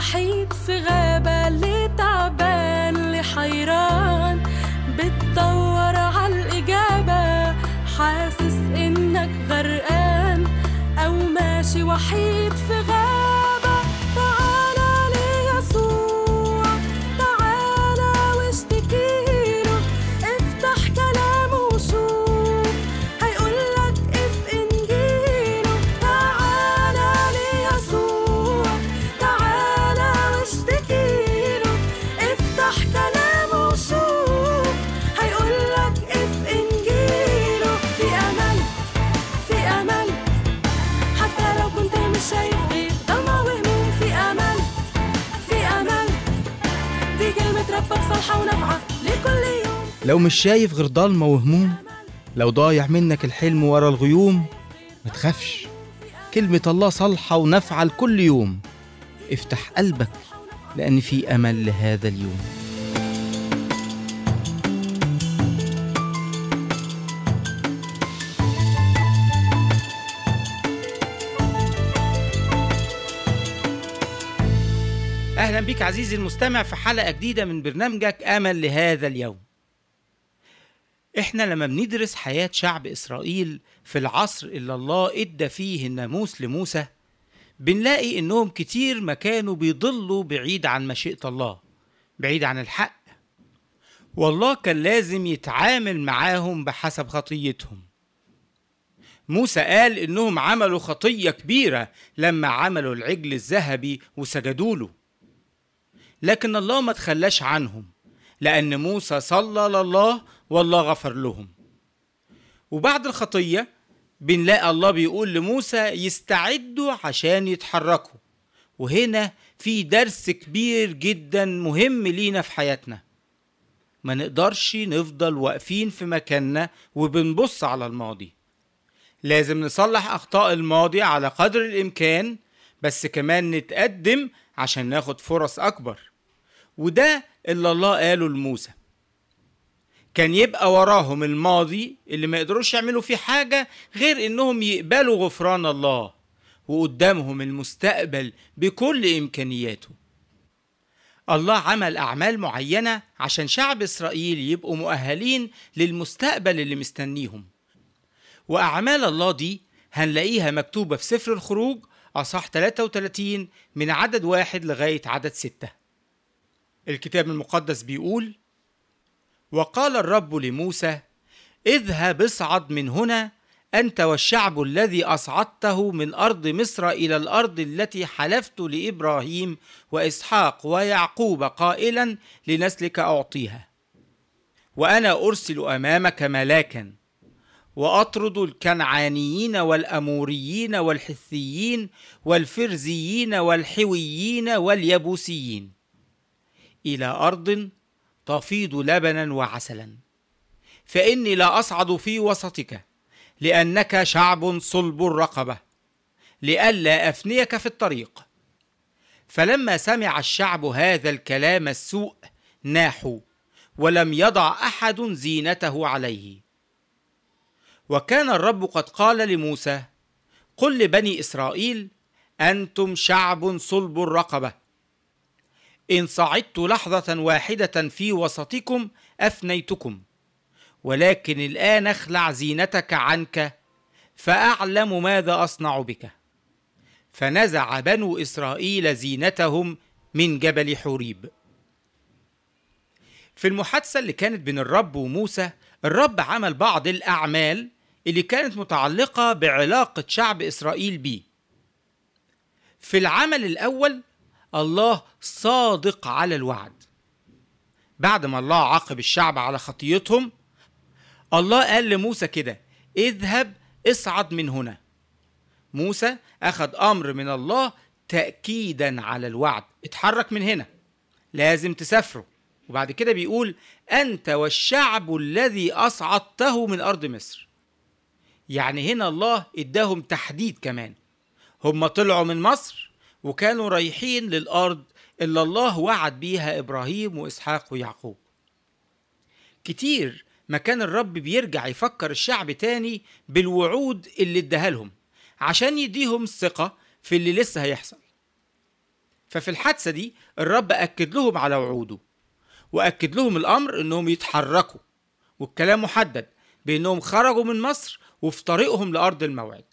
وحيد في غابة اللي تعبان اللي حيران بتدور عالإجابة حاسس إنك غرقان أو ماشي وحيد في غابة تعالى ليسوع تعالى واشتكيله افتح كلامه وشوف هيقولك اف انجيله تعالى ليسوع تعالى واشتكيله افتح كلامه وشوف هيقولك اف انجيله في امل في امل حتى لو كنت مش شايف غير ضلمة وهموم في امل في امل دي كلمة ربك صالحة ونافعة لكل يوم لو مش شايف غير ضلمة وهموم لو ضايع منك الحلم ورا الغيوم ما تخافش كلمة الله صالحة ونافعة لكل يوم افتح قلبك لأن في أمل لهذا اليوم أهلا بك عزيزي المستمع في حلقة جديدة من برنامجك أمل لهذا اليوم احنا لما بندرس حياة شعب إسرائيل في العصر اللي الله ادى فيه الناموس لموسى بنلاقي انهم كتير ما كانوا بيضلوا بعيد عن مشيئة الله بعيد عن الحق والله كان لازم يتعامل معاهم بحسب خطيتهم موسى قال انهم عملوا خطية كبيرة لما عملوا العجل الذهبي وسجدوا له لكن الله ما تخلاش عنهم لأن موسى صلى لله والله غفر لهم وبعد الخطية بنلاقي الله بيقول لموسى يستعدوا عشان يتحركوا وهنا في درس كبير جدا مهم لينا في حياتنا ما نقدرش نفضل واقفين في مكاننا وبنبص على الماضي لازم نصلح أخطاء الماضي على قدر الإمكان بس كمان نتقدم عشان ناخد فرص أكبر وده اللي الله قاله لموسى كان يبقى وراهم الماضي اللي ما يقدروش يعملوا فيه حاجة غير إنهم يقبلوا غفران الله وقدامهم المستقبل بكل إمكانياته الله عمل أعمال معينة عشان شعب إسرائيل يبقوا مؤهلين للمستقبل اللي مستنيهم وأعمال الله دي هنلاقيها مكتوبة في سفر الخروج أصح 33 من عدد واحد لغاية عدد ستة الكتاب المقدس بيقول وقال الرب لموسى اذهب اصعد من هنا أنت والشعب الذي أصعدته من أرض مصر إلى الأرض التي حلفت لإبراهيم وإسحاق ويعقوب قائلا لنسلك أعطيها وأنا أرسل أمامك ملاكا وأطرد الكنعانيين والأموريين والحثيين والفرزيين والحويين واليبوسيين إلى أرض تفيض لبنا وعسلا فإني لا أصعد في وسطك لأنك شعب صلب الرقبة لئلا أفنيك في الطريق فلما سمع الشعب هذا الكلام السوء ناحوا ولم يضع أحد زينته عليه وكان الرب قد قال لموسى قل لبني إسرائيل أنتم شعب صلب الرقبة إن صعدت لحظة واحدة في وسطكم أفنيتكم ولكن الآن اخلع زينتك عنك فأعلم ماذا أصنع بك فنزع بنو إسرائيل زينتهم من جبل حوريب في المحادثة اللي كانت بين الرب وموسى الرب عمل بعض الأعمال اللي كانت متعلقة بعلاقة شعب إسرائيل بيه في العمل الأول الله صادق على الوعد بعد ما الله عاقب الشعب على خطيتهم الله قال لموسى كده اذهب اصعد من هنا موسى أخذ أمر من الله تأكيدا على الوعد اتحرك من هنا لازم تسافروا وبعد كده بيقول أنت والشعب الذي أصعدته من أرض مصر يعني هنا الله اداهم تحديد كمان هم طلعوا من مصر وكانوا رايحين للأرض اللي الله وعد بيها إبراهيم وإسحاق ويعقوب كتير ما كان الرب بيرجع يفكر الشعب تاني بالوعود اللي اداها لهم عشان يديهم الثقة في اللي لسه هيحصل ففي الحادثة دي الرب أكد لهم على وعوده وأكد لهم الأمر إنهم يتحركوا والكلام محدد بإنهم خرجوا من مصر وفي طريقهم لأرض الموعد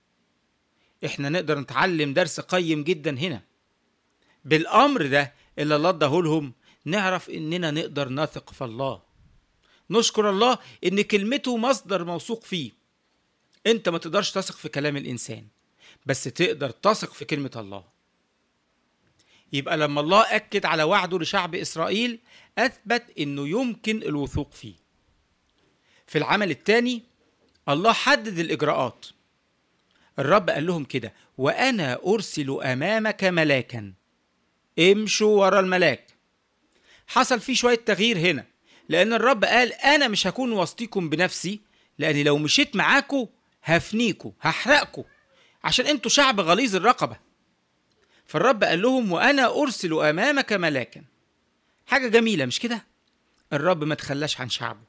إحنا نقدر نتعلم درس قيم جدا هنا بالأمر ده اللي الله اداهولهم نعرف إننا نقدر نثق في الله نشكر الله إن كلمته مصدر موثوق فيه أنت ما تقدرش تثق في كلام الإنسان بس تقدر تثق في كلمة الله يبقى لما الله أكد على وعده لشعب إسرائيل أثبت إنه يمكن الوثوق فيه في العمل الثاني الله حدد الإجراءات الرب قال لهم كده وأنا أرسل أمامك ملاكا امشوا ورا الملاك حصل فيه شوية تغيير هنا لأن الرب قال أنا مش هكون وسطيكم بنفسي لأني لو مشيت معاكم هفنيكوا هحرقكوا عشان انتوا شعب غليظ الرقبة فالرب قال لهم وأنا أرسل أمامك ملاكا حاجة جميلة مش كده؟ الرب ما تخلاش عن شعبه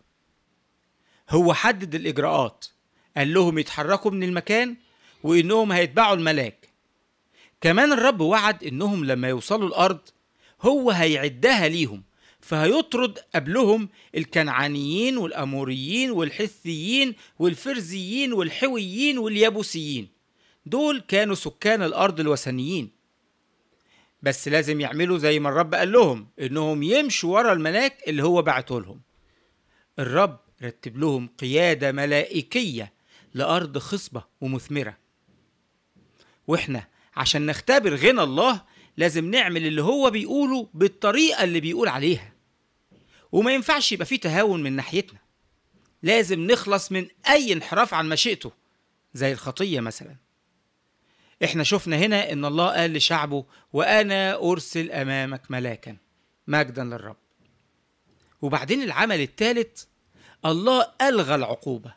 هو حدد الإجراءات قال لهم يتحركوا من المكان وإنهم هيتبعوا الملاك كمان الرب وعد إنهم لما يوصلوا الأرض هو هيعدها ليهم فهيطرد قبلهم الكنعانيين والأموريين والحثيين والفرزيين والحويين واليابوسيين دول كانوا سكان الأرض الوثنيين بس لازم يعملوا زي ما الرب قال لهم إنهم يمشوا ورا الملاك اللي هو بعته لهم الرب رتب لهم قيادة ملائكية لأرض خصبة ومثمرة وإحنا عشان نختبر غنى الله لازم نعمل اللي هو بيقوله بالطريقة اللي بيقول عليها وما ينفعش يبقى فيه تهاون من ناحيتنا لازم نخلص من أي انحراف عن مشيئته زي الخطية مثلا احنا شفنا هنا ان الله قال لشعبه وانا ارسل امامك ملاكا مجدا للرب وبعدين العمل الثالث الله الغى العقوبه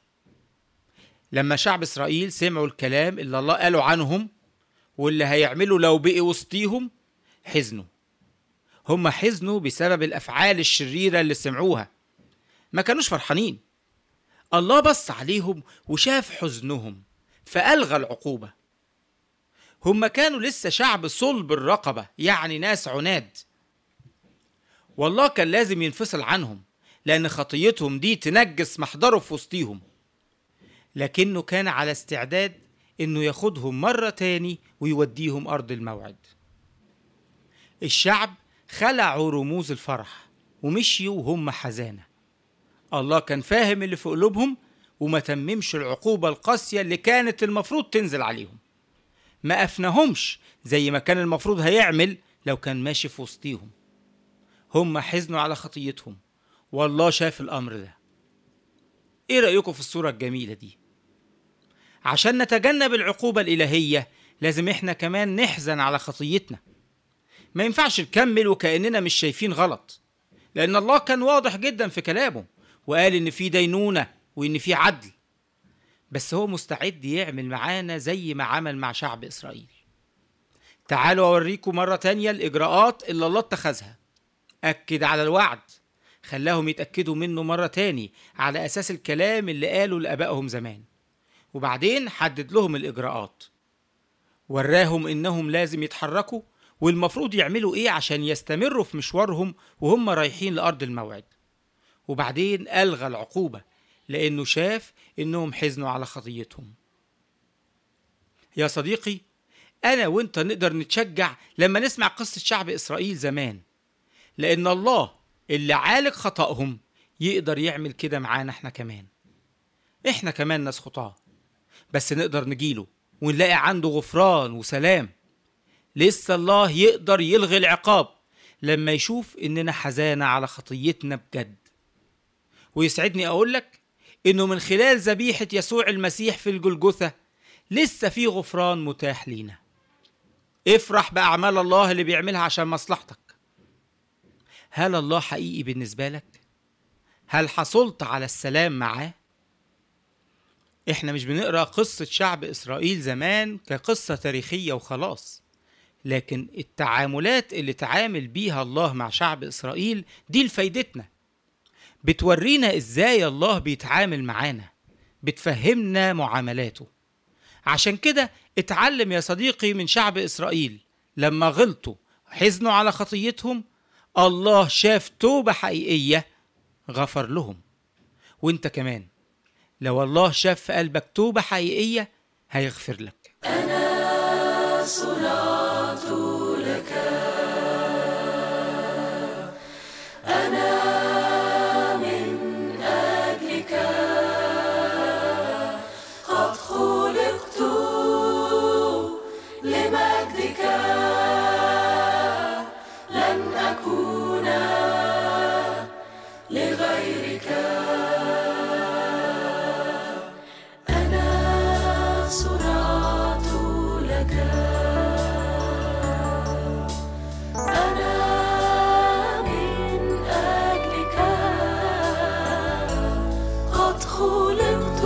لما شعب اسرائيل سمعوا الكلام اللي الله قاله عنهم واللي هيعملوا لو بقي وسطيهم حزنوا هم حزنوا بسبب الافعال الشريره اللي سمعوها ما كانوش فرحانين الله بص عليهم وشاف حزنهم فالغى العقوبه هم كانوا لسه شعب صلب الرقبة يعني ناس عناد والله كان لازم ينفصل عنهم لأن خطيتهم دي تنجس محضره في وسطيهم لكنه كان على استعداد إنه ياخدهم مرة تاني ويوديهم أرض الموعد الشعب خلعوا رموز الفرح ومشيوا وهم حزانة الله كان فاهم اللي في قلوبهم وما تممش العقوبة القاسية اللي كانت المفروض تنزل عليهم ما أفنهمش زي ما كان المفروض هيعمل لو كان ماشي في وسطيهم هم حزنوا على خطيتهم والله شاف الأمر ده إيه رأيكم في الصورة الجميلة دي؟ عشان نتجنب العقوبة الإلهية لازم إحنا كمان نحزن على خطيتنا ما ينفعش نكمل وكأننا مش شايفين غلط لأن الله كان واضح جدا في كلامه وقال إن في دينونة وإن في عدل بس هو مستعد يعمل معانا زي ما عمل مع شعب إسرائيل تعالوا أوريكم مرة تانية الإجراءات اللي الله اتخذها أكد على الوعد خلاهم يتأكدوا منه مرة تاني على أساس الكلام اللي قاله لآبائهم زمان وبعدين حدد لهم الإجراءات وراهم إنهم لازم يتحركوا والمفروض يعملوا إيه عشان يستمروا في مشوارهم وهم رايحين لأرض الموعد وبعدين ألغى العقوبة لأنه شاف إنهم حزنوا على خطيتهم يا صديقي أنا وأنت نقدر نتشجع لما نسمع قصة شعب إسرائيل زمان لأن الله اللي عالج خطأهم يقدر يعمل كده معانا احنا كمان احنا كمان ناس خطاة بس نقدر نجيله ونلاقي عنده غفران وسلام لسه الله يقدر يلغي العقاب لما يشوف اننا حزانة على خطيتنا بجد ويسعدني اقول لك انه من خلال ذبيحة يسوع المسيح في الجلجثة لسه في غفران متاح لينا افرح بأعمال الله اللي بيعملها عشان مصلحتك هل الله حقيقي بالنسبة لك؟ هل حصلت على السلام معاه؟ احنا مش بنقرا قصة شعب إسرائيل زمان كقصة تاريخية وخلاص لكن التعاملات اللي تعامل بيها الله مع شعب إسرائيل دي لفايدتنا بتورينا ازاي الله بيتعامل معانا بتفهمنا معاملاته عشان كده اتعلم يا صديقي من شعب إسرائيل لما غلطوا حزنوا على خطيتهم الله شاف توبة حقيقية غفر لهم وانت كمان لو الله شاف في قلبك توبة حقيقية هيغفر لك قد خلقت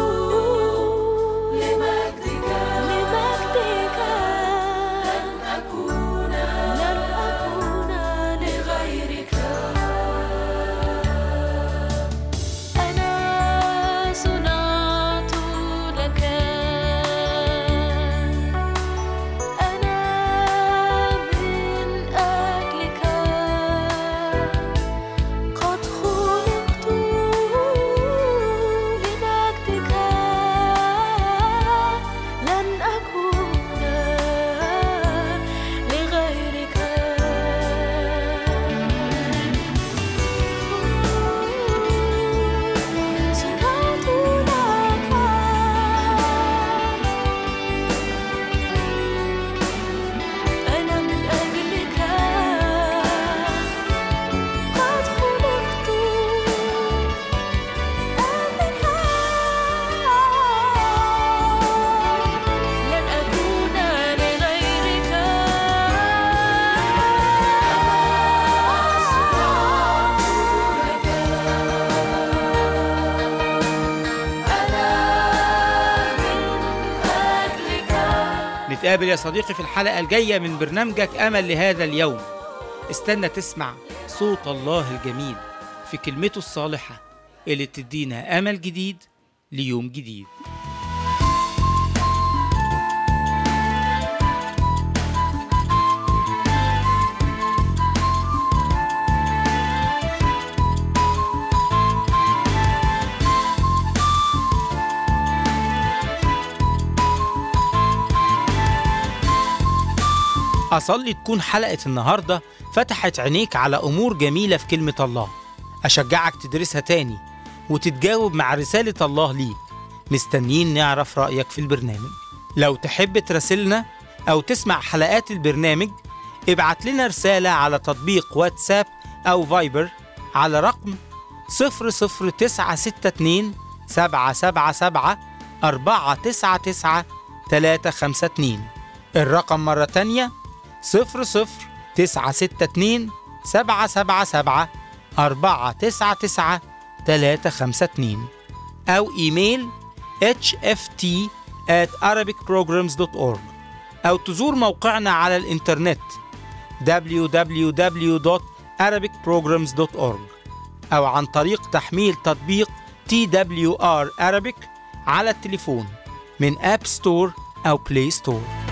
لمجدك لمجدك لن أكون لن أكون لغيرك أنا صنعت لك أنا من أجلك قد خلقت لمجدك لن أكون لغيرك صنعت لك أنا من أجلك قد خلقت أجلك لن أكون لغيرك أنا من أجلك نتقابل يا صديقي في الحلقة الجاية من برنامجك أمل لهذا اليوم استنى تسمع صوت الله الجميل في كلمته الصالحة اللي تدينا أمل جديد ليوم جديد أصلي تكون حلقة النهاردة فتحت عينيك على أمور جميلة في كلمة الله أشجعك تدرسها تاني وتتجاوب مع رسالة الله ليك مستنيين نعرف رأيك في البرنامج لو تحب تراسلنا أو تسمع حلقات البرنامج ابعت لنا رسالة على تطبيق واتساب أو فايبر على رقم 00962 777 499 352 الرقم مرة تانية صفر صفر تسعة ستة اتنين سبعة سبعة سبعة أربعة تسعة تسعة تلاتة خمسة اتنين أو إيميل hft at arabicprograms.org أو تزور موقعنا على الإنترنت www.arabicprograms.org أو عن طريق تحميل تطبيق TWR Arabic على التليفون من أب ستور أو بلاي ستور